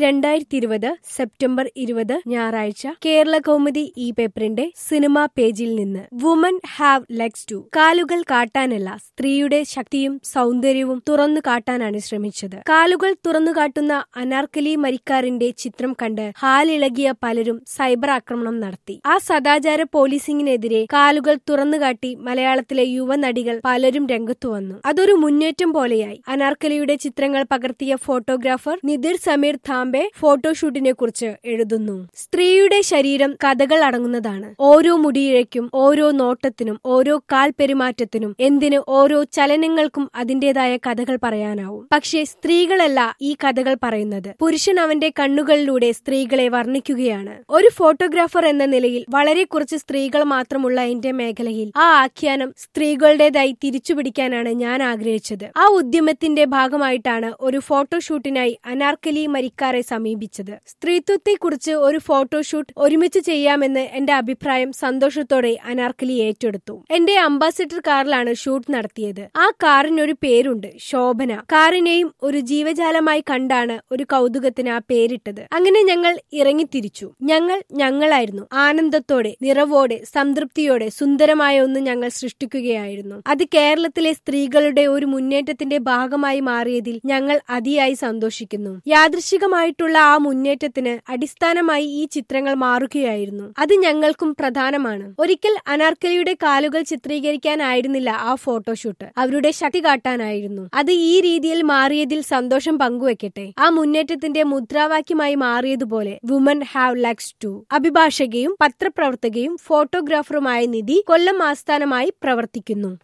രണ്ടായിരത്തി ഇരുപത് സെപ്റ്റംബർ ഇരുപത് ഞായറാഴ്ച കേരള കൗമുദി ഈ പേപ്പറിന്റെ സിനിമാ പേജിൽ നിന്ന് വുമൻ ഹാവ് ലെഗ്സ് ടു കാലുകൾ കാട്ടാനല്ല സ്ത്രീയുടെ ശക്തിയും സൗന്ദര്യവും തുറന്നു കാട്ടാനാണ് ശ്രമിച്ചത് കാലുകൾ തുറന്നു കാട്ടുന്ന അനാർക്കലി മരിക്കാറിന്റെ ചിത്രം കണ്ട് ഹാലിളകിയ പലരും സൈബർ ആക്രമണം നടത്തി ആ സദാചാര പോലീസിംഗിനെതിരെ കാലുകൾ തുറന്നുകാട്ടി മലയാളത്തിലെ യുവനടികൾ പലരും രംഗത്തു വന്നു അതൊരു മുന്നേറ്റം പോലെയായി അനാർക്കലിയുടെ ചിത്രങ്ങൾ പകർത്തിയ ഫോട്ടോഗ്രാഫർ നിതിർ സമീർ താംബെ ഫോട്ടോഷൂട്ടിനെ കുറിച്ച് എഴുതുന്നു സ്ത്രീയുടെ ശരീരം കഥകൾ അടങ്ങുന്നതാണ് ഓരോ മുടിയിഴയ്ക്കും ഓരോ നോട്ടത്തിനും ഓരോ കാൽ പെരുമാറ്റത്തിനും എന്തിന് ഓരോ ചലനങ്ങൾക്കും അതിന്റേതായ കഥകൾ പറയാനാവും പക്ഷേ സ്ത്രീകളല്ല ഈ കഥകൾ പറയുന്നത് പുരുഷൻ അവന്റെ കണ്ണുകളിലൂടെ സ്ത്രീകളെ വർണ്ണിക്കുകയാണ് ഒരു ഫോട്ടോഗ്രാഫർ എന്ന നിലയിൽ വളരെ കുറച്ച് സ്ത്രീകൾ മാത്രമുള്ള എന്റെ മേഖലയിൽ ആ ആഖ്യാനം സ്ത്രീകളുടേതായി തിരിച്ചുപിടിക്കാനാണ് ഞാൻ ആഗ്രഹിച്ചത് ആ ഉദ്യമത്തിന്റെ ഭാഗമായിട്ടാണ് ഒരു ഫോട്ടോഷൂട്ടിനായി അനാർക്കലി മരിക്കാറെ സമീപിച്ചത് സ്ത്രീത്വത്തെക്കുറിച്ച് ഒരു ഫോട്ടോഷൂട്ട് ഒരുമിച്ച് ചെയ്യാമെന്ന് എന്റെ അഭിപ്രായം സന്തോഷത്തോടെ അനാർക്കലി ഏറ്റെടുത്തു എന്റെ അംബാസിഡർ കാറിലാണ് ഷൂട്ട് നടത്തിയത് ആ കാറിനൊരു പേരുണ്ട് ശോഭന കാറിനെയും ഒരു ജീവജാലമായി കണ്ടാണ് ഒരു കൗതുകത്തിന് ആ പേരിട്ടത് അങ്ങനെ ഞങ്ങൾ ഇറങ്ങിത്തിരിച്ചു ഞങ്ങൾ ഞങ്ങളായിരുന്നു ആനന്ദത്തോടെ നിറവോടെ സംതൃപ്തിയോടെ സുന്ദരമായ ഒന്ന് ഞങ്ങൾ സൃഷ്ടിക്കുകയായിരുന്നു അത് കേരളത്തിലെ സ്ത്രീകളുടെ ഒരു മുന്നേറ്റത്തിന്റെ ഭാഗമായി മാറിയതിൽ ഞങ്ങൾ അതിയായി സന്തോഷിക്കുന്നു യാദൃശികമായിട്ടുള്ള ആ മുന്നേറ്റത്തിന് അടിസ്ഥാനമായി ഈ ചിത്രങ്ങൾ മാറുകയായിരുന്നു അത് ഞങ്ങൾക്കും പ്രധാനമാണ് ഒരിക്കൽ അനാർക്കലിയുടെ കാലുകൾ ചിത്രീകരിക്കാനായിരുന്നില്ല ആ ഫോട്ടോഷൂട്ട് അവരുടെ ശക്തി കാട്ടാനായിരുന്നു അത് ഈ രീതിയിൽ മാറിയതിൽ സന്തോഷം പങ്കുവെക്കട്ടെ ആ മുന്നേറ്റത്തിന്റെ മുദ്രാവാക്യമായി മാറിയതുപോലെ വുമൻ ഹാവ് ലെഗ്സ് ടു അഭിഭാഷകയും പത്രപ്രവർത്തകയും ഫോട്ടോഗ്രാഫറുമായ നിധി കൊല്ലം ആസ്ഥാനമായി പ്രവർത്തിക്കുന്നു